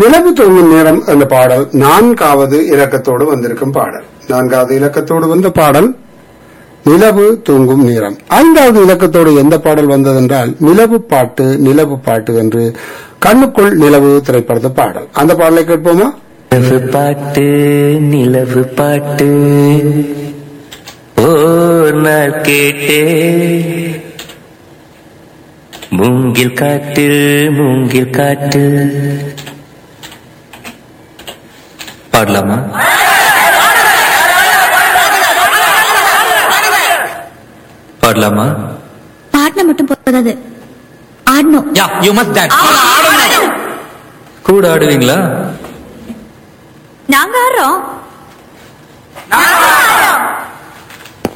நிலவு தூங்கும் நேரம் என்ற பாடல் நான்காவது இலக்கத்தோடு வந்திருக்கும் பாடல் நான்காவது இலக்கத்தோடு வந்த பாடல் நிலவு தூங்கும் நேரம் ஐந்தாவது இலக்கத்தோடு எந்த பாடல் வந்ததென்றால் நிலவு பாட்டு நிலவு பாட்டு என்று கண்ணுக்குள் நிலவு திரைப்படத்து பாடல் அந்த பாடலை கேட்போமா நிலவு பாட்டு நிலவு பாட்டு ஓர் நாள் கேட்டே மூங்கில் காட்டு மூங்கில் காட்டு பாடலாமா பாடலாமா பாட்டின மட்டும் போதாது ஆடணும் யா யூ மஸ்ட் டான்ஸ் கூட ஆடுவீங்களா நாங்க ஆடுறோம்